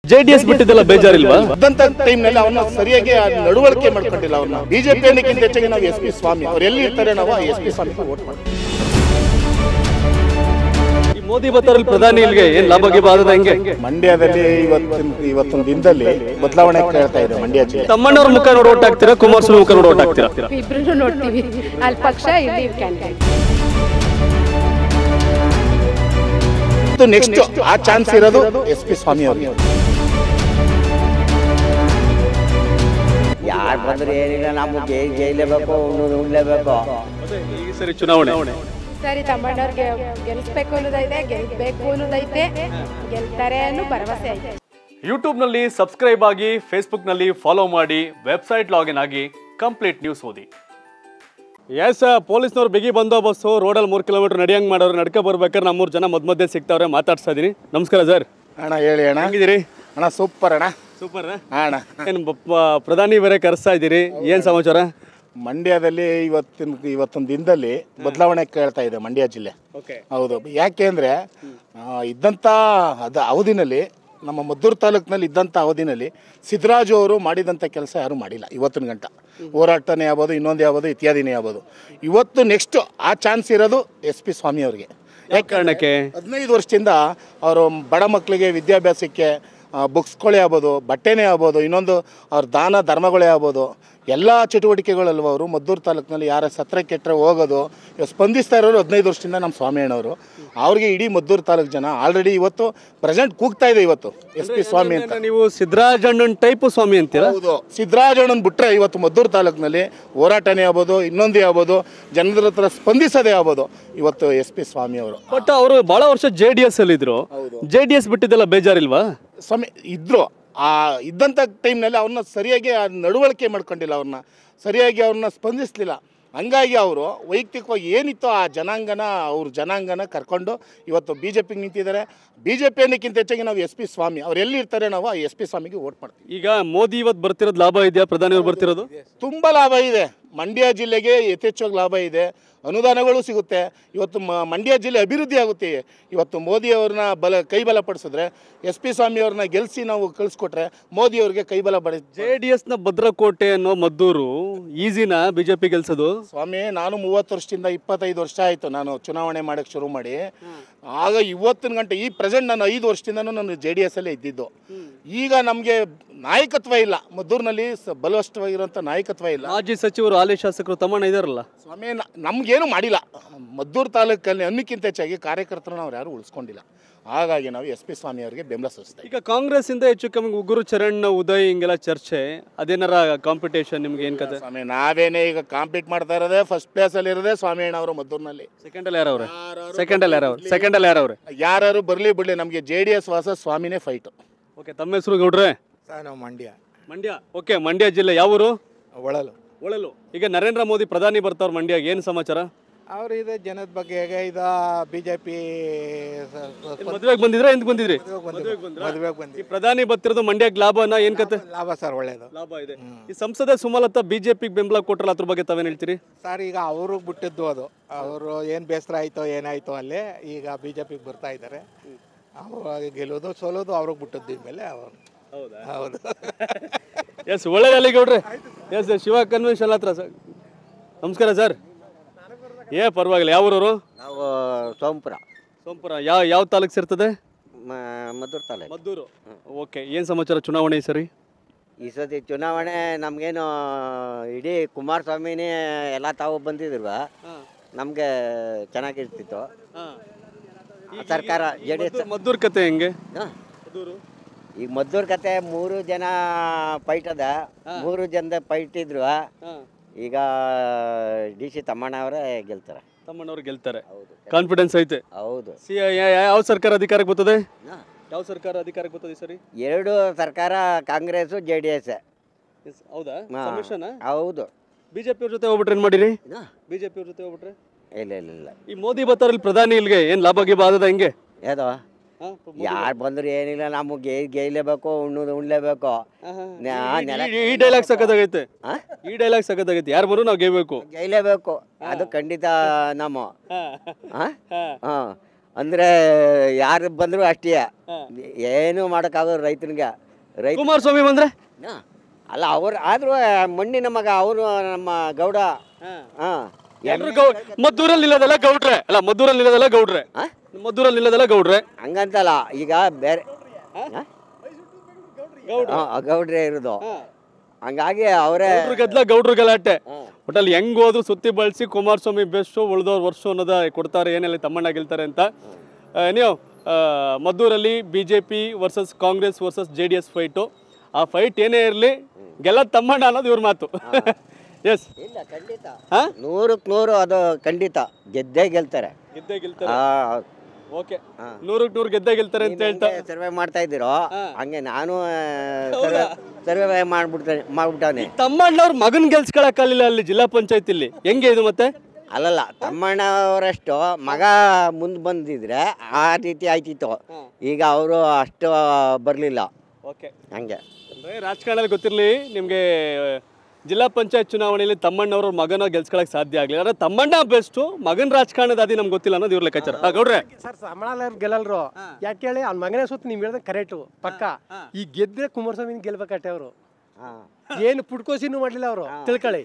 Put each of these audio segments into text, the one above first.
JDS ಬಿಟ್ಟಿದ್ದೆಲ್ಲ ಬೇಜಾರಿಲ್ವಾ ಇದ್ದಂತ time ನಲ್ಲಿ ಅವನ್ನ ಸರಿಯಾಗಿ ಆ ನಡವಳಿಕೆ ಮಾಡ್ಕೊಂಡಿಲ್ಲ ಅವ್ರನ್ನ ಬಿಜೆಪಿ ಅನ್ನಕ್ಕಿಂತ ಹೆಚ್ಚಾಗಿ ನಾವು ಎಸ್ ಪಿ ಸ್ವಾಮಿ ಅವ್ರು ಎಲ್ಲಿ ಇರ್ತಾರೆ ನಾವು ಎಸ್ ಪಿ ಸ್ವಾಮಿ ವೋಟ್ ಮಾಡ್ತೀವಿ ಈ ಮೋದಿ ಬರ್ತಾರಲ್ಲ ಪ್ರಧಾನಿ ಇಲ್ಲಿಗೆ ಏನ್ ಲಾಭ ಗೀಭ ಆದದ ಹೆಂಗೆ ಮಂಡ್ಯದಲ್ಲಿ ಇವತ್ತಿನ ಇವತ್ತೊಂದು ದಿನದಲ್ಲಿ ಬದಲಾವಣೆ ಕೇಳ್ತಾ ಇದೆ ಮಂಡ್ಯ ಜಿಲ್ಲೆ ತಮ್ಮಣ್ಣವ್ರ ಮುಖ ನೋಡಿ ಓಟ್ ಹಾಕ್ತೀರಾ ಕುಮಾರಸ್ವಾಮಿ ಮುಖ ನೋಡಿ ಓಟ್ ಹಾಕ್ತೀರಾ ಇಬ್ರು ನೋಡ್ತೀವಿ ಅಲ್ಲಿ ಪಕ್ಷ ಇಲ್ಲಿ ಕ್ಯಾಂಡಿಡೇಟ್ ನೆಕ್ಸ್ಟ್ ಆ ಚಾನ್ಸ್ ಇರೋದು ಎಸ್ ಪಿ ಸ್ವಾಮಿ ಅವ್ರಿಗೆ ಯಾರು ಬಂದ್ರೆ ಏನಿಲ್ಲ ನಾವು ಜೈ ಜೈಲೇಬೇಕು ಉಣ್ಣು ಉಣ್ಲೇಬೇಕು ಈ ಸರಿ ಚುನಾವಣೆ ಸರಿ ತಮ್ಮಣ್ಣವ್ರಿಗೆ ಗೆಲ್ಸ್ಬೇಕು ಅನ್ನೋದೈತೆ ಗೆಲ್ಬೇಕು ಅನ್ನೋದೈತೆ ಗೆಲ್ತಾರೆ ಅನ್ನೋ ಭರವಸೆ ಐತೆ ಯೂಟ್ಯೂಬ್ನಲ್ಲಿ ಸಬ್ಸ್ಕ್ರೈಬ್ ಆಗಿ ಫೇಸ್ಬುಕ್ನಲ್ಲಿ ಫಾಲೋ ಮಾಡಿ ವೆಬ್ಸೈಟ್ ಲಾಗಿನ್ ಆಗಿ ಕಂಪ್ಲೀಟ್ ನ್ಯೂಸ್ ಓದಿ ಎಸ್ ಪೊಲೀಸ್ನವ್ರು ಬಿಗಿ ಬಂದೋಬಸ್ತು ರೋಡಲ್ಲಿ ಮೂರು ಕಿಲೋಮೀಟರ್ ನಡೆಯಂಗ್ ಮಾಡೋರು ನಡ್ಕೊ ಬರ್ಬೇಕಾದ್ರೆ ನಮ್ಮೂರು ಜನ ಮಧ್ಯ ಮಧ್ಯೆ ಸಿಗ್ತಾವ್ರೆ ಮಾತಾಡ್ಸ್ತಾ ಇದೀನಿ ನಮಸ್ಕಾರ ಸರ್ ಅಣ್ಣ ಹೇಳಿ ಅಣ್ಣ ಹೆಂಗಿದ್ದೀರಿ ಅಣ್ಣ ಸೂಪರ್ ಅಣ್ಣ ಸೂಪರ್ ಹಾ, ಅಣ್ಣ ಏನು ಪ್ರಧಾನಿ ಬೇರೆ ಕರೆಸ್ತಾ ಇದ್ದೀರಿ ಏನು ಸಮಾಚಾರ ಮಂಡ್ಯದಲ್ಲಿ ಇವತ್ತಿನ ಇವತ್ತೊಂದು ದಿನದಲ್ಲಿ ಬದಲಾವಣೆ ಕೇಳ್ತಾ ಇದೆ ಮಂಡ್ಯ ಜಿಲ್ಲೆ ಓಕೆ ಹೌದು ಯಾಕೆ ಅಂದರೆ ಇದ್ದಂಥ ಅದು ಅವಧಿನಲ್ಲಿ ನಮ್ಮ ಮದ್ದೂರು ತಾಲೂಕಿನಲ್ಲಿ ಇದ್ದಂಥ ಅವಧಿನಲ್ಲಿ ಸಿದ್ದರಾಜು ಅವರು ಮಾಡಿದಂಥ ಕೆಲಸ ಯಾರೂ ಮಾಡಿಲ್ಲ ಇವತ್ತಿನ ಗಂಟ ಹೋರಾಟನೇ ಆಗ್ಬೋದು ಇನ್ನೊಂದು ಆಗ್ಬೋದು ಇತ್ಯಾದಿನೇ ಆಗ್ಬೋದು ಇವತ್ತು ನೆಕ್ಸ್ಟ್ ಆ ಚಾನ್ಸ್ ಇರೋದು ಎಸ್ ಪಿ ಸ್ವಾಮಿ ಅವ್ರಿಗೆ ಯಾಕೆ ಕಾರಣಕ್ಕೆ ಹದಿನೈದು ವರ್ಷದಿಂದ ಅವರು ಬಡ ಮಕ್ಕಳಿಗೆ ವಿದ್ಯಾಭ್ಯಾಸಕ್ಕೆ ಬುಕ್ಸ್ಗಳೇ ಆಗ್ಬೋದು ಬಟ್ಟೆನೇ ಆಗ್ಬೋದು ಇನ್ನೊಂದು ಅವ್ರ ದಾನ ಧರ್ಮಗಳೇ ಆಗ್ಬೋದು ಎಲ್ಲ ಚಟುವಟಿಕೆಗಳಲ್ವ ಅವರು ಮದ್ದೂರು ತಾಲೂಕಿನಲ್ಲಿ ಯಾರ ಸತ್ರ ಕೆಟ್ಟರೆ ಹೋಗೋದು ಇವಾಗ ಸ್ಪಂದಿಸ್ತಾ ಇರೋರು ಹದಿನೈದು ವರ್ಷದಿಂದ ನಮ್ಮ ಸ್ವಾಮಿ ಅಣ್ಣವರು ಅವ್ರಿಗೆ ಇಡೀ ಮದ್ದೂರು ತಾಲೂಕು ಜನ ಆಲ್ರೆಡಿ ಇವತ್ತು ಪ್ರೆಸೆಂಟ್ ಕೂಗ್ತಾ ಇದೆ ಇವತ್ತು ಎಸ್ ಪಿ ಸ್ವಾಮಿ ಅಂತ ಅಂದ್ರೆ ನೀವು ಸಿದ್ದರಾಜಣ್ಣನ್ ಟೈಪು ಸ್ವಾಮಿ ಅಂತೀರಾ ಹೌದು ಸಿದ್ದರಾಜಣ್ಣನ ಬಿಟ್ರೆ ಇವತ್ತು ಮದ್ದೂರು ತಾಲೂಕಿನಲ್ಲಿ ಹೋರಾಟನೇ ಆಗ್ಬೋದು ಇನ್ನೊಂದೇ ಆಗ್ಬೋದು ಜನರ ಹತ್ರ ಸ್ಪಂದಿಸೋದೇ ಆಗ್ಬೋದು ಇವತ್ತು ಎಸ್ ಪಿ ಸ್ವಾಮಿ ಅವರು ಬಟ್ ಅವರು ಬಹಳ ವರ್ಷ ಜೆ ಡಿ ಎಸ್ ಅಲ್ಲಿ ಇದ್ರು ಜೆ ಡಿ ಎಸ್ ಬಿಟ್ಟಿದ್ದೆಲ್ಲ ಬೇಜಾರಿಲ್ವಾ ಸ್ವಾಮಿ ಇದ್ರು ಆ ಇದ್ದಂಥ ಟೈಮ್ನಲ್ಲಿ ಅವ್ರನ್ನ ಸರಿಯಾಗಿ ಆ ನಡವಳಿಕೆ ಮಾಡ್ಕೊಂಡಿಲ್ಲ ಅವ್ರನ್ನ ಸರಿಯಾಗಿ ಅವ್ರನ್ನ ಸ್ಪಂದಿಸಲಿಲ್ಲ ಹಂಗಾಗಿ ಅವರು ವೈಯಕ್ತಿಕವಾಗಿ ಏನಿತ್ತೋ ಆ ಜನಾಂಗನ ಅವ್ರ ಜನಾಂಗನ ಕರ್ಕೊಂಡು ಇವತ್ತು ಬಿ ಜೆ ಪಿಗೆ ನಿಂತಿದ್ದಾರೆ ಬಿ ಜೆ ಪಿ ಅನ್ನೋಕ್ಕಿಂತ ಹೆಚ್ಚಾಗಿ ನಾವು ಎಸ್ ಪಿ ಸ್ವಾಮಿ ಅವ್ರು ಎಲ್ಲಿ ಇರ್ತಾರೆ ನಾವು ಆ ಎಸ್ ಪಿ ಸ್ವಾಮಿಗೆ ವೋಟ್ ಮಾಡ್ತೀವಿ ಈಗ ಮೋದಿ ಇವತ್ತು ಬರ್ತಿರೋದು ಲಾಭ ಇದೆಯಾ ಪ್ರಧಾನಿ ಅವ್ರು ಬರ್ತಿರೋದು ತುಂಬ ಲಾಭ ಇದೆ ಮಂಡ್ಯ ಜಿಲ್ಲೆಗೆ ಯಥೇಚ್ಛವಾಗಿ ಲಾಭ ಇದೆ ಅನುದಾನಗಳು ಸಿಗುತ್ತೆ ಇವತ್ತು ಮ- ಮಂಡ್ಯ ಜಿಲ್ಲೆ ಅಭಿವೃದ್ಧಿ ಆಗುತ್ತೆ ಇವತ್ತು ಮೋದಿ ಅವ್ರನ್ನ ಬಲ ಕೈ ಬಲ ಪಡಿಸಿದ್ರೆ ಎಸ್ ಪಿ ಸ್ವಾಮಿ ಅವ್ರನ್ನ ಗೆಲ್ಲಿಸಿ ನಾವು ಕಳಿಸ್ಕೊಟ್ರೆ ಮೋದಿ ಅವ್ರಿಗೆ ಕೈ ಬಲ ಪಡಿ ಜೆ ಡಿ ಎಸ್ ನ ಭದ್ರಕೋಟೆ ಅನ್ನೋ ಮದ್ದೂರು ಈಸಿನ ಬಿಜೆಪಿ ಗೆಲ್ಸೋದು ಸ್ವಾಮಿ ನಾನು ಮೂವತ್ತು ವರ್ಷದಿಂದ ಇಪ್ಪತ್ತೈದು ವರ್ಷ ಆಯಿತು ನಾನು ಚುನಾವಣೆ ಮಾಡೋಕ್ಕೆ ಶುರು ಮಾಡಿ ಆಗ ಇವತ್ತಿನ ಗಂಟೆ ಈ ಪ್ರೆಸೆಂಟ್ ನಾನು ಐದು ವರ್ಷದಿಂದನೂ ನಾನು ಜೆ ಡಿ ಎಸ್ ಅಲ್ಲೇ ಇದ್ದಿದ್ದು ಈಗ ನಮಗೆ ನಾಯಕತ್ವ ಇಲ್ಲ ಮದ್ದೂರಿನಲ್ಲಿ ಸ ಬಲವಷ್ಟವಾಗಿರುವಂಥ ನಾಯಕತ್ವ ಇಲ್ಲ ಮಾಜಿ ಸಚಿವರು ಹಾಲಿ ಶಾಸಕರು ತಮ್ಮಣ್ಣ ಇದಾರಲ್ಲ ಸ್ವಾಮಿ ನ- ನಮ್ಗೇನು ಮಾಡಿಲ್ಲ ಮದ್ದೂರು ತಾಲೂಕಲ್ಲಿ ಅನ್ನಕ್ಕಿಂತ ಹೆಚ್ಚಾಗಿ ಕಾರ್ಯಕರ್ತರನ್ನ ಅವ್ರು ಯಾರು ಉಳಿಸ್ಕೊಂಡಿಲ್ಲ ಹಾಗಾಗಿ ನಾವು ಎಸ್ ಪಿ ಸ್ವಾಮಿ ಅವರಿಗೆ ಬೆಂಬಲ ಸೂಚಿಸ್ತಾ ಇದ್ದೀವಿ. ಈಗ ಕಾಂಗ್ರೆಸ್ ಇಂದ ಹೆಚ್ಚು ಕಮ್ಮಿ ಉಗುರು ಚರಣ್ ಉದಯ್ ಹಿಂಗೆಲ್ಲ ಚರ್ಚೆ ಅದೇನಾರ ಕಾಂಪಿಟೇಷನ್ ನಿಮ್ಗೆ ಏನ್ ಕತೆ ಸ್ವಾಮಿ ನಾವೇನೇ ಈಗ ಕಾಂಪೀಟ್ ಮಾಡ್ತಾ ಇರೋದೇ ಫಸ್ಟ್ ಪ್ಲೇಸಲ್ಲಿ ಇರೋದೇ ಸ್ವಾಮಿ ಅಣ್ಣವರು ಮದ್ದೂರಿನಲ್ಲಿ ಸೆಕೆಂಡ್ ಅಲ್ಲಿ ಯಾರವ್ರೆ ಸೆಕೆಂಡ್ ಅಲ್ಲಿ ಯಾರವ್ರೆ ಸೆಕೆಂಡ್ ಅಲ್ಲಿ ಯಾರವ್ರೆ ಯಾರು ಬರಲಿ ಬಿಡಲಿ ನಮಗೆ ಜೆ ಡಿ ಎಸ್ ವಾಸ ಸ್ವಾಮಿನೇ ಫೈಟು ಓಕೆ ತಮ್ಮ ಹೆಸರು ಗೌಡ್ರೆ ಸರ್ ನಾವು ಮಂಡ್ಯ ಮಂಡ್ಯ ಓಕೆ ಮಂಡ್ಯ ಜಿಲ್ಲೆ ಯಾವೂರು ಒಳಲು ಒಳಲು ಈಗ ನರೇಂದ್ರ ಮೋದಿ ಪ್ರಧಾನಿ ಬರ್ತಾವ್ರ ಮಂಡ್ಯ ಏನು ಸಮಾಚಾರ ಅವ್ರು ಇದೆ ಜನದ ಬಗ್ಗೆ ಹೇಗೆ ಇದು ಬಿ ಜೆ ಪಿ ಮದುವೆಗೆ ಬಂದಿದ್ರೆ ಎಂತ ಬಂದಿದ್ರಿ ಮದುವೆಗೆ ಈ ಬಂದಿ ಪ್ರಧಾನಿ ಬರ್ತಿರೋದು ಮಂಡ್ಯಕ್ಕೆ ಲಾಭನ ಏನ್ ಕತೆ ಲಾಭ ಸರ್ ಒಳ್ಳೇದು ಲಾಭ ಇದೆ ಈ ಸಂಸದೆ ಸುಮಲತಾ ಬಿಜೆಪಿಗೆ ಬೆಂಬಲ ಕೊಟ್ರಲ್ಲ ಅದ್ರ ಬಗ್ಗೆ ತಾವೇನ್ ಹೇಳ್ತೀರಿ ಸರ್ ಈಗ ಅವ್ರಿಗೆ ಬಿಟ್ಟಿದ್ದು ಅದು ಅವರು ಏನು ಬೇಸರ ಆಯಿತೋ ಏನಾಯಿತೋ ಅಲ್ಲೇ ಈಗ ಬಿ ಜೆ ಪಿಗೆ ಬರ್ತಾ ಇದ್ದಾರೆ ಅವರು ಗೆಲ್ಲೋದು ಸೋಲೋದು ಅವ್ರಿಗೆ ಬಿಟ್ಟದ್ದು ಮೇಲೆ ಅವರು ಹೌದಾ ಹೌದು ಎಸ್ ಒಳ್ಳೇದಲ್ಲಿ ಗೌಡ್ರೆ ಎಸ್ ಶಿವ ಕನ್ವೆನ್ಷನ್ ಹತ್ರ ಸರ್ ನಮಸ್ಕಾರ ಸರ್ ಏ ಪರವಾಗಿಲ್ಲ ಯಾವ ಊರವರು ನಾವು ಸೋಂಪುರ ಸೋಂಪುರ ಯಾವ ಯಾವ ತಾಲೂಕು ಸೇರ್ತದೆ ಮ- ಮದ್ದೂರು ತಾಲೂಕು ಮದ್ದೂರು ಓಕೆ ಏನು ಸಮಾಚಾರ ಚುನಾವಣೆ ಈ ಸರಿ ಈ ಸತಿ ಚುನಾವಣೆ ನಮಗೇನು ಇಡೀ ಕುಮಾರಸ್ವಾಮಿನೇ ಎಲ್ಲ ತಾವು ಬಂದಿದ್ರು ನಮಗೆ ಚೆನ್ನಾಗಿರ್ತಿತ್ತು ಸರ್ಕಾರ ಜೆ ಡಿ ಎಸ್ ಮದ್ದೂರು ಕತೆ ಹೆಂಗೆ ಈಗ ಮದ್ದೂರು ಕತೆ ಮೂರು ಜನ ಫೈಟ್ ಅದ ಮೂರು ಜನದ ಫೈಟ್ ಇದ್ರು ಈಗ ಡಿ ಸಿ ತಮ್ಮಣ್ಣ ಅವರೇ ಗೆಲ್ತಾರೆ ತಮ್ಮಣ್ಣವ್ರು ಗೆಲ್ತಾರೆ ಹೌದು ಕಾನ್ಫಿಡೆನ್ಸ್ ಐತೆ ಹೌದು ಸಿ ಯಾವ ಸರ್ಕಾರ ಅಧಿಕಾರಕ್ಕೆ ಬರ್ತದೆ ಹಾ. ಯಾವ ಸರ್ಕಾರ ಅಧಿಕಾರಕ್ಕೆ ಬರ್ತದೆ ಈ ಸರಿ ಎರಡು ಸರ್ಕಾರ ಕಾಂಗ್ರೆಸ್ಸು ಜೆ ಡಿ ಎಸ್ ಎಸ್, ಹೌದಾ ಸಮ್ಮಿಶ್ರಣ ಹೌದು ಬಿಜೆಪಿ ಅವ್ರ ಜೊತೆ ಹೋಗ್ಬಿಟ್ರೆ ಏನ್ ಮಾಡಿರಿ ಹಾ. ಬಿಜೆಪಿ ಅವ್ರ ಜೊತೆ ಹೋಗ್ಬಿಟ್ರೆ ಇಲ್ಲ ಇಲ್ಲ ಇಲ್ಲ ಈ ಮೋದಿ ಬರ್ತಾರಲ್ಲ ಪ್ರಧಾನಿ ಇಲ್ಲಿಗೆ ಏನ್ ಲಾಭ ಗೀಭ ಆದದ ಹೆಂಗೆ ಯಾವ್ದು ಹಾ? ಯಾರು ಬಂದ್ರು ಏನಿಲ್ಲ ನಾವು ಗೇ ಗೇಯ್ಲೇಬೇಕು ಉಣ್ಣೋದು ಉಣ್ಲೇಬೇಕು ನ್ಯಾ- ನೆಲ- ಈ- ಈ ಡೈಲಾಗ್ ಸಖತ್ತಾಗೈತೆ ಆ? ಈ ಡೈಲಾಗ್ ಸಖತ್ತಾಗೈತೆ ಯಾರು ಬರೋ ನಾವು ಗೆಯ್ಬೇಕು ಗೇಯ್ಲೇಬೇಕು ಅದು ಖಂಡಿತ ನಮ್ಮ ಹಾಂ ಹಾಂ ಅಂದರೆ ಯಾರು ಬಂದರೂ ಅಷ್ಟೇ ಏನು ಮಾಡೋಕ್ಕಾಗೋದು ರೈತನಿಗೆ ರೈತ ಕುಮಾರಸ್ವಾಮಿ ಬಂದ್ರೆ ಹಾ. ಅಲ್ಲ ಅವ್ರು ಆದರೂ ಮಣ್ಣಿನ ಮಗ ಅವರು ನಮ್ಮ ಗೌಡ ಹಾಂ ಎಲ್ರು ಗೌ ಮದ್ದೂರಲ್ಲಿ ನಿಲ್ಲೋದೆಲ್ಲ ಗೌಡ್ರೆ ಅಲ್ಲ ಮದ್ದೂರಲ್ಲಿ ನಿಲ್ಲೋದೆಲ್ಲ ಗೌಡ್ರೆ ಮದ್ದೂರಲ್ಲಿ ನಿಲ್ಲೋದೆಲ್ಲ ಗೌಡ್ರೆ ಹಂಗಂತಲ್ಲ ಈಗ ಬೇರೆ ಹಾ? ಹಾ, ಗೌಡ್ರೆ ಇರೋದು ಹಂಗಾಗಿ ಅವರೇ ಗೌಡ್ರು ಗದ್ಲ ಗೌಡ್ರು ಗಲಾಟೆ ಒಟ್ಟಲ್ಲಿ ಹೆಂಗ್ ಹೋದ್ರು ಸುತ್ತಿ ಬಳಸಿ ಕುಮಾರಸ್ವಾಮಿ ಬೆಸ್ಟ್ ಉಳ್ದವ್ರ ವರ್ಷ ಅನ್ನೋದ ಕೊಡ್ತಾರೆ ಏನೆಲ್ಲ ತಮ್ಮಣ್ಣ ಗೆಲ್ತಾರೆ ಅಂತ ಆ, ನೀವು ಆ, ಮದ್ದೂರಲ್ಲಿ B J P versus Congress versus J D S fight ಆ ಫೈಟ್ ಏನೇ ಇರಲಿ ಗೆಲ್ಲ ತಮ್ಮಣ್ಣ ಅನ್ನೋದು ಇವ್ರ ಮಾತು ಎಸ್ ಇಲ್ಲ ಖಂಡಿತ ಹಾ ನೂರಕ್ಕೆ ನೂರು ಅದು ಖಂಡಿತ ಗೆದ್ದೇ ಗೆಲ್ತಾರೆ ಗೆದ್ದೇ ಗೆಲ್ತಾರೆ ಆ, ಓಕೆ ಹಾ. ನೂರಕ್ಕೆ ನೂರು ಗೆದ್ದೇ ಗೆಲ್ತಾರೆ ಅಂತ ಹೇಳ್ತಾ ಸರ್ವೆ ಮಾಡ್ತಾ ಇದ್ದೀರೋ ಹಂಗೆ ನಾನು ಸರ್ವೆ ಸರ್ವೆ ಮಾಡ್ಬಿಡ್ತೇನೆ ಮಾಡ್ಬಿಟ್ಟವನೆ ತಮ್ಮಣ್ಣವ್ರ ಮಗನ್ ಗೆಲ್ಸ್ಕೊಳಕ್ಕಾಗಲಿಲ್ಲ ಅಲ್ಲಿ ಜಿಲ್ಲಾ ಪಂಚಾಯತಿಲಿ ಹೆಂಗೆ ಇದು ಮತ್ತೆ ಅಲ್ಲಲ್ಲ ತಮ್ಮಣ್ಣವರಷ್ಟು ಮಗ ಮುಂದೆ ಬಂದಿದ್ರೆ ಆ ರೀತಿ ಆಯ್ತಿತ್ತು ಈಗ ಅವರು ಅಷ್ಟು ಬರಲಿಲ್ಲ ಓಕೆ ಹಂಗೆ ಅಂದ್ರೆ ರಾಜಕಾರಣದಲ್ಲಿ ಗೊತ್ತಿರಲಿ ನಿಮಗೆ ಜಿಲ್ಲಾ ಪಂಚಾಯತ್ ಚುನಾವಣೆಯಲ್ಲಿ ತಮ್ಮಣ್ಣವ್ರ ಮಗನ ಗೆಲ್ಸ್ಕೊಳಕ್ ಸಾಧ್ಯ ಆಗಲಿಲ್ಲ ಅಂದ್ರೆ ತಮ್ಮಣ್ಣ ಬೆಸ್ಟು ಮಗನ ರಾಜಕಾರಣದ ಅದಿ ನಮ್ಗೆ ಗೊತ್ತಿಲ್ಲ ಅನ್ನೋದು ಇವ್ರ ಲೆಕ್ಕಾಚಾರ ಆ, ಗೌಡ್ರೆ ಸರ್ ಸಮಾಳ ಗೆಲ್ಲಲ್ರು ಯಾಕೆ ಹೇಳಿ ಅವ್ನ ಮಗನೇ ಸುತ್ತ ನೀವು ಹೇಳ್ದಂಗೆ ಕರೆಕ್ಟು ಪಕ್ಕ ಈ ಗೆದ್ರೆ ಕುಮಾರಸ್ವಾಮಿ ಗಗೆಲ್ಬೇಕಟ್ಟೆ ಅವರು ಹಾಂ ಏನು ಪುಡ್ಕೋಸಿನೂ ಮಾಡ್ಲಿಲ್ಲ ಅವರು ತಿಳ್ಕೊಳ್ಳಿ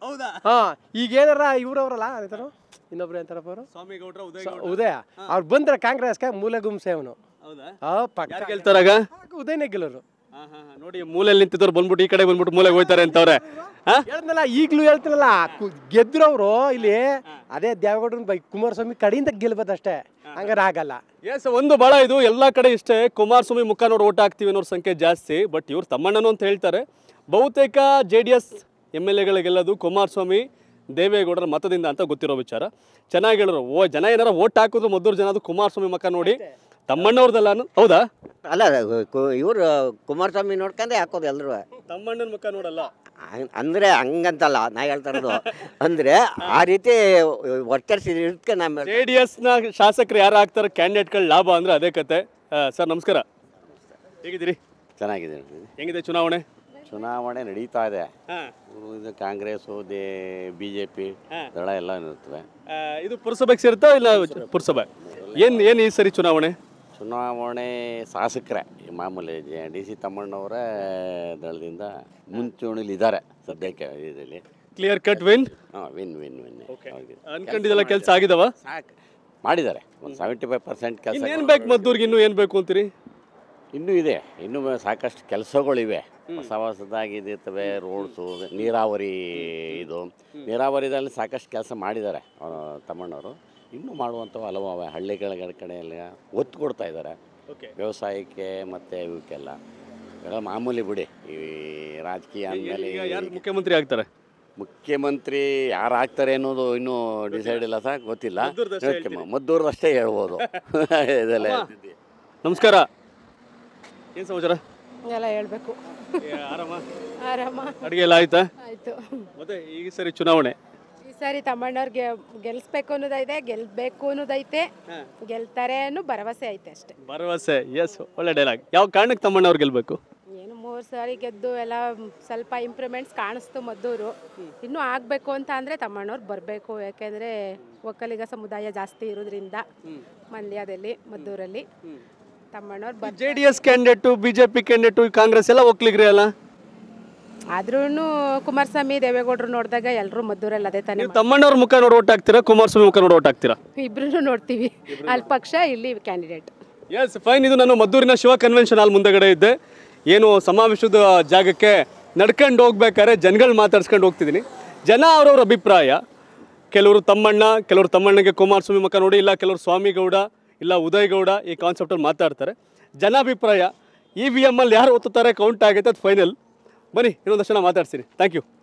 ಹಾ ಈಗ ಏನಾರ ಇವ್ರವ್ರಲ್ಲ ಅಂತಾರು ಇನ್ನೊಬ್ರು ಅಂತಾರಪ್ಪ ಅವರು ಸ್ವಾಮಿ ಗೌಡ್ರ ಉದಯ ಉದಯ ಅವ್ರು ಬಂದ್ರೆ ಕಾಂಗ್ರೆಸ್ಗೆ ಮೂಲೆ ಗುಮ್ಸೆ ಅವನು ಹೌದಾ ಆ ಪಕ್ಕ ಯಾರು ಗೆಲ್ತಾರಾಗ ಉದಯನೇ ಗೆಲ್ಲೋರು ನೋಡಿ ಮೂಲೆಯಲ್ಲಿ ನಿಂತಿದ್ದವ್ರು ಬಂದ್ಬಿಟ್ಟು ಈ ಕಡೆ ಬಂದ್ಬಿಟ್ಟು ಮೂಲೆಗೆ ಹೋಯ್ತಾರೆ ಅಂತವ್ರೆ ಹಾ ಹೇಳ್ದಲ್ಲ ಈಗಲೂ ಹೇಳ್ತೀನಲ್ಲ ಗೆದ್ರವ್ರು ಇಲ್ಲಿ ಅದೇ ದೇವೇಗೌಡನ ಬೈ ಕುಮಾರಸ್ವಾಮಿ ಕಡೆಯಿಂದ ಗೆಲ್ಬೋದಷ್ಟೇ ಹಂಗಾರೆ ಆಗಲ್ಲ ಎಸ್ ಒಂದು ಭಾಳ ಇದು ಎಲ್ಲ ಕಡೆ ಇಷ್ಟೇ ಕುಮಾರಸ್ವಾಮಿ ಮುಖ ನೋಡಿ ಓಟ್ ಹಾಕ್ತೀವಿ ಅನ್ನೋರ ಸಂಖ್ಯೆ ಜಾಸ್ತಿ ಬಟ್ ಇವ್ರು ತಮ್ಮಣ್ಣನು ಅಂತ ಹೇಳ್ತಾರೆ ಬಹುತೇಕ J D S M L ಎಗಳಿಗೆಲ್ಲದು ಕುಮಾರಸ್ವಾಮಿ ದೇವೇಗೌಡರ ಮತದಿಂದ ಅಂತ ಗೊತ್ತಿರೋ ವಿಚಾರ ಚೆನ್ನಾಗಿ ಹೇಳಿದ್ರು ಓ ಜನ ಏನಾರ ಓಟ್ ಹಾಕಿದ್ರು ಮೊದಲು ಜನ ಅದು ಕುಮಾರಸ್ವಾಮಿ ಮುಖ ನೋಡಿ ತಮ್ಮಣ್ಣವ್ರದಲ್ಲ ಅನ್ನೋ ಹೌದಾ ಅಲ್ಲ ಇವರು ಕುಮಾರಸ್ವಾಮಿ ನೋಡ್ಕೊಂಡೆ ಹಾಕೋದು ಎಲ್ಲರೂ ತಮ್ಮಣ್ಣನ ಮುಖ ನೋಡಲ್ಲ ಅಂದರೆ ಹಂಗಂತಲ್ಲ ನಾ ಹೇಳ್ತಾ ಇರೋದು ಅಂದರೆ ಆ ರೀತಿ ವರ್ಕರ್ಸ್ ಇರ್ಕೆ ನಮ್ಮ ಜೆ ಡಿ ಎಸ್ನ ಶಾಸಕರು ಯಾರು ಆಗ್ತಾರೆ ಕ್ಯಾಂಡಿಡೇಟ್ಗಳ ಲಾಭ ಅಂದ್ರೆ ಅದೇ ಕತೆ ಸರ್ ನಮಸ್ಕಾರ ಹೇಗಿದ್ದೀರಿ ಚೆನ್ನಾಗಿದೆ ಹೆಂಗಿದೆ ಚುನಾವಣೆ ಚುನಾವಣೆ ನಡೀತಾ ಇದೆ ಹಾಂ ಇದು ಕಾಂಗ್ರೆಸ್ಸು ದೇ ಬಿ ಜೆ ಪಿ ದಳ ಎಲ್ಲ ಇರ್ತವೆ ಆ, ಇದು ಪುರಸಭೆಗೆ ಸೇರುತ್ತಾ ಇಲ್ಲ ಪುರಸಭೆ ಏನು ಏನು ಈ ಸರಿ ಚುನಾವಣೆ ಚುನಾವಣೆ ಶಾಸಕರೇ ಈ ಮಾಮೂಲಿ ಡಿ ಸಿ ತಮ್ಮಣ್ಣವರೇ ದಳದಿಂದ ಮುಂಚೂಣಿಲಿ ಇದ್ದಾರೆ ಸದ್ಯಕ್ಕೆ ಇದರಲ್ಲಿ ಕ್ಲಿಯರ್ ಕಟ್ ವಿನ್ ಹಾಂ ವಿನ್ ವಿನ್ ವಿನ್ ಅನ್ಕೊಂಡಿದ್ದೆಲ್ಲ ಕೆಲಸ ಆಗಿದಾವ ಸಾಕು ಮಾಡಿದ್ದಾರೆ ಒಂದು ಸೆವೆಂಟಿ ಫೈವ್ ಪರ್ಸೆಂಟ್ ಕೆಲಸ ಇನ್ನೇನು ಬೇಕು ಮದ್ದೂರ್ಗೆ ಇನ್ನೂ ಏನು ಬೇಕು ಅಂತೀರಿ ಇನ್ನೂ ಇದೆ ಇನ್ನೂ ಸಾಕಷ್ಟು ಕೆಲಸಗಳಿವೆ ಹೊಸ ಹೊಸದಾಗಿ ಇದಿರ್ತವೆ ರೋಡ್ಸು ನೀರಾವರಿ ಇದು ನೀರಾವರಿದಲ್ಲಿ ಸಾಕಷ್ಟು ಕೆಲಸ ಮಾಡಿದ್ದಾರೆ ಆ, ತಮ್ಮಣ್ಣವರು ಇನ್ನೂ ಮಾಡುವಂಥವು ಹಲವು ಅವೆ ಹಳ್ಳಿಗಳ ಕಡೆಯಲ್ಲಿ ಒತ್ತು ಕೊಡ್ತಾ ಇದ್ದಾರೆ ಓಕೆ ವ್ಯವಸಾಯಕ್ಕೆ ಮತ್ತು ಇವಕ್ಕೆಲ್ಲ ಇವೆಲ್ಲ ಮಾಮೂಲಿ ಬಿಡಿ ಈ ರಾಜಕೀಯ ಅಂದಮೇಲೆ ಈಗ ಯಾರು ಮುಖ್ಯಮಂತ್ರಿ ಆಗ್ತಾರೆ ಮುಖ್ಯಮಂತ್ರಿ ಯಾರು ಆಗ್ತಾರೆ ಅನ್ನೋದು ಇನ್ನೂ ಡಿಸೈಡ್ ಇಲ್ಲ ಸರ್ ಗೊತ್ತಿಲ್ಲ ಮದ್ದೂರ್ದಷ್ಟೇ ನೋಡ್ಕೊಂಬ- ಮದ್ದೂರ್ದಷ್ಟೇ ಹೇಳ್ಬೋದು ಇದೆಲ್ಲ ಹೇಳ್ತಿದ್ದೆ. ನಮಸ್ಕಾರ ಏನು ಸಮಾಚಾರ ಎಲ್ಲ ಹೇಳ್ಬೇಕು ಆರಾಮ ಆರಾಮ ಅಡುಗೆ ಎಲ್ಲ ಆಯ್ತಾ ಆಯ್ತು ಮತ್ತೆ ಈ ಸರಿ ಚುನಾವಣೆ ಈ ಸಾರಿ ತಮ್ಮಣ್ಣವ್ರಿಗೆ ಗೆಲ್ಸ್ಬೇಕು ಅನ್ನೋದೈತೆ ಗೆಲ್ಬೇಕು ಅನ್ನೋದೈತೆ ಗೆಲ್ತಾರೆ ಅನ್ನೋ ಭರವಸೆ ಐತೆ ಅಷ್ಟೇ ಭರವಸೆ ಎಸ್ ಒಳ್ಳೆ ಡೈಲಾಗ್ ಯಾವ ಕಾರಣಕ್ಕೆ ತಮ್ಮಣ್ಣವ್ರು ಗೆಲ್ಬೇಕು ಏನು ಮೂರು ಸಾರಿ ಗೆದ್ದು ಎಲ್ಲ ಸ್ವಲ್ಪ ಇಂಪ್ರೂವ್ಮೆಂಟ್ಸ್ ಕಾಣಿಸ್ತು ಮದ್ದೂರು ಇನ್ನೂ ಆಗಬೇಕು ಅಂತ ಅಂದರೆ ತಮ್ಮಣ್ಣವ್ರು ಬರಬೇಕು ಯಾಕೆಂದರೆ ಒಕ್ಕಲಿಗ ಸಮುದಾಯ ಜಾಸ್ತಿ ಇರೋದ್ರಿಂದ ಮಂಡ್ಯದಲ್ಲಿ ಮದ್ದೂರಲ್ಲಿ ತಮ್ಮಣ್ಣವ್ರು ಬರ್ J D S candidate B J P candidate Congress ಎಲ್ಲ ಒಕ್ಲಿಗ್ರಿ ಅಲ್ಲ ಆದ್ರೂ ಕುಮಾರಸ್ವಾಮಿ ದೇವೇಗೌಡರು ನೋಡಿದಾಗ ಎಲ್ಲರೂ ಮದ್ದೂರಲ್ಲಿ ಅದೇ ತಾನೇ ನೀವು ತಮ್ಮಣ್ಣವ್ರ ಮುಖ ನೋಡಿ ಓಟ್ ಹಾಕ್ತೀರಾ ಕುಮಾರಸ್ವಾಮಿ ಮುಖ ನೋಡಿ ಓಟ್ ಹಾಕ್ತೀರಾ ಇಬ್ರು ನೋಡ್ತೀವಿ ಅಲ್ಲಿ ಪಕ್ಷ ಇಲ್ಲಿ ಕ್ಯಾಂಡಿಡೇಟ್ ಎಸ್ ಫೈನ್ ಇದು ನಾನು ಮದ್ದೂರಿನ ಶಿವ ಕನ್ವೆನ್ಷನ್ ಹಾಲ್ ಮುಂದೆಗಡೆ ಇದ್ದೆ ಏನು ಸಮಾವೇಶದ ಜಾಗಕ್ಕೆ ನಡ್ಕೊಂಡು ಹೋಗ್ಬೇಕಾದ್ರೆ ಜನಗಳು ಮಾತಾಡ್ಸ್ಕೊಂಡು ಹೋಗ್ತಿದ್ದೀನಿ ಜನ ಅವ್ರವ್ರ ಅಭಿಪ್ರಾಯ ಕೆಲವರು ತಮ್ಮಣ್ಣ ಕೆಲವರು ತಮ್ಮಣ್ಣಗೆ ಕುಮಾರಸ್ವಾಮಿ ಮುಖ ನೋಡಿ ಇಲ್ಲ ಕೆಲವರು ಸ್ವಾಮಿಗೌಡ ಇಲ್ಲ ಉದಯ್ ಗೌಡ ಈ ಕಾನ್ಸೆಪ್ಟಲ್ಲಿ ಮಾತಾಡ್ತಾರೆ ಜನಾಭಿಪ್ರಾಯ ಇ ವಿ ಎಮ್ಮಲ್ಲಿ ಯಾರು ಒತ್ತುತ್ತಾರೆ ಕೌಂಟ್ ಆಗೈತೆ ಅದು ಫೈನಲ್ ಬನ್ನಿ ಇನ್ನೊಂದಷ್ಟು ಜನ ಮಾತಾಡ್ತೀನಿ ಥ್ಯಾಂಕ್ ಯು